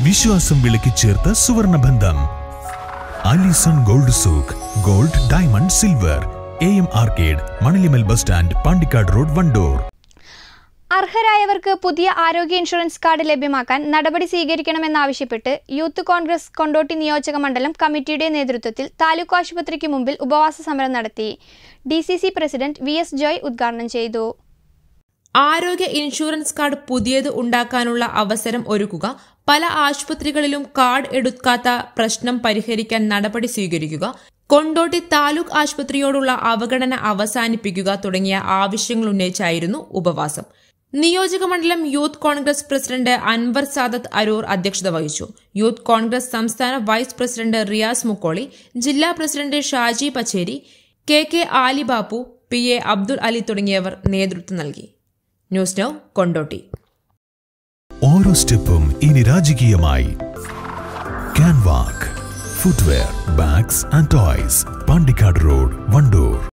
വിശ്വാസം വിളക്കി ചേർത്ത സുവർണബന്ധം Alison gold souk gold diamond silver A M arcade Manalimal bus stand Pandikkad road Wandoor അർഹരായവർക്ക് പുതിയ ആരോഗ്യ ഇൻഷുറൻസ് കാർഡ് ലഭ്യമാക്കാൻ നടപടി സ്വീകരിക്കണമെന്നാവശ്യപ്പെട്ട് യൂത്ത് കോൺഗ്രസ് കൊണ്ടോട്ടി നിയോജക മണ്ഡലം കമ്മിറ്റിയുടെ നേതൃത്വത്തിൽ താലൂക്ക് ആശുപത്രിക്ക് മുമ്പിൽ ഉപവാസ സമരം നടത്തി D C C president V S Joy ഉദ്ഘാടനം ചെയ്തു ആരോഗ്യ ഇൻഷുറൻസ് കാർഡ് പുതിയത് ഉണ്ടാക്കാനുള്ള അവസരം ഒരുക്കുക പല ആശുപത്രികളിലും കാർഡ് എടുക്കാത്ത പ്രശ്നം പരിഹരിക്കാൻ നടപടി സ്വീകരിക്കുക കൊണ്ടോട്ടി താലൂക്ക് ആശുപത്രിയോടുള്ള അവഗണന അവസാനിപ്പിക്കുക തുടങ്ങിയ ആവശ്യങ്ങൾ ഉന്നയിച്ചായിരുന്നു ഉപവാസം നിയോജക മണ്ഡലം യൂത്ത് കോൺഗ്രസ് പ്രസിഡന്റ് അൻവർ സാദത്ത് അരൂർ അധ്യക്ഷത വഹിച്ചു യൂത്ത് കോൺഗ്രസ് സംസ്ഥാന വൈസ് പ്രസിഡന്റ് റിയാസ് മുക്കോളി ജില്ലാ president Shaji Pacheri K K Alibappu P A Abdul Ali തുടങ്ങിയവർ നേതൃത്വം നൽകി ന്യൂസ് നൗ കൊണ്ടോട്ടി ഓരോ സ്റ്റെപ്പും ഇനി രാജകീയമായി Canwalk footwear bags and toys Pandikkad road Wandoor